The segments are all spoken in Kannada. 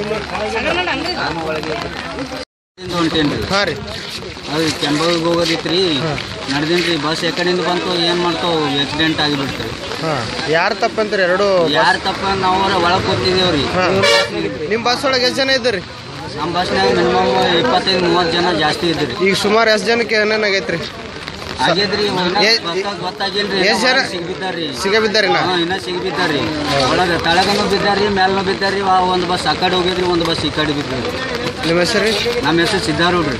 ಹೊಂಟೇನ್ರಿ ಹಾಂ ರೀ ಅದು ಕೆಂಬಾವಿಗೆ ಹೋಗೋದಿತ್ರಿ ನಡೆದಿನ್ರಿ ಬಸ್ ಯಾಕಡೆಯಿಂದ ಬಂತು ಏನು ಮಾಡ್ತಾವ ಆಕ್ಸಿಡೆಂಟ್ ಆಗಿಬಿಡ್ತು ಹಾಂ ಯಾರು ತಪ್ಪಂತೀರಿ ಎರಡು ಯಾರು ತಪ್ಪ ನಾವು ಒಳಗೆ ಕೂತಿದ್ದೇವ್ರಿ ಹಾಂ ನಿಮ್ಮ ಬಸ್ ಒಳಗೆ ಎಷ್ಟು ಜನ ಇದ್ದೀರಿ ನಮ್ಮ ಬಸ್ನಾಗ ಮಿನಿಮಮ್ ಇಪ್ಪತ್ತೈದು ಮೂವತ್ತು ಜನ ಜಾಸ್ತಿ ಇದ್ರಿ ಈಗ ಸುಮಾರು ಎಷ್ಟು ಜನಕ್ಕೆ ಏನೇನಾಗೈತ್ರಿ ಆಗಿದ್ರಿ ಏ- ಗೊತ್ತಾಗಿಲ್ರಿ ಎಷ್ಟ್ ಜನ? ಸಿಗ್ಬಿದ್ದಾರ್ರಿ ಸಿಗಬಿದ್ದಾರಿ ನಾ ಹಾಂ ಇನ್ನ ಸಿಗ್ಬಿದ್ದಾರ್ರಿ ಒಳಗೆ ತಳಗನು ಬಿದ್ದಾರ್ರಿ ಮೇಲೂ ಬಿದ್ದಾರ್ರಿ ಆ ಒಂದು ಬಸ್ ಆ ಕಡೆ ಹೋಗಿದ್ರಿ ಒಂದು ಬಸ್ ಈ ಕಡೆ ಬಿದ್ದ್ರಿ ನಿಮ್ಮ ಹೆಸರು ರೀ ನಮ್ಮ ಹೆಸರು ಸಿದ್ದಾರೂಢ್ರಿ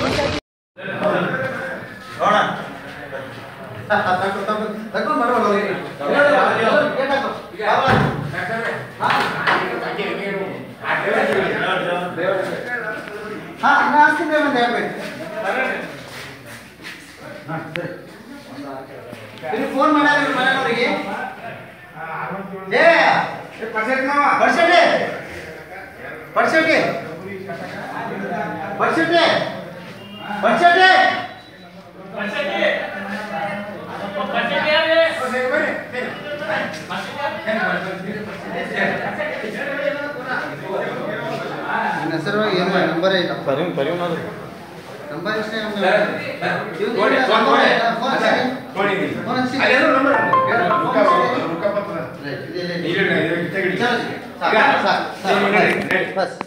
ಫೋನ್ ಮಾಡ್ಯಾರ ಮನೆಯವ್ರಿಗೆ ಏ percent percent percent percent percent ಹೆಸರು ಏನು ನಂಬರ್ ಇಲ್ಲ ನಂಬರ್ ಇಷ್ಟೇ ಫೋನ್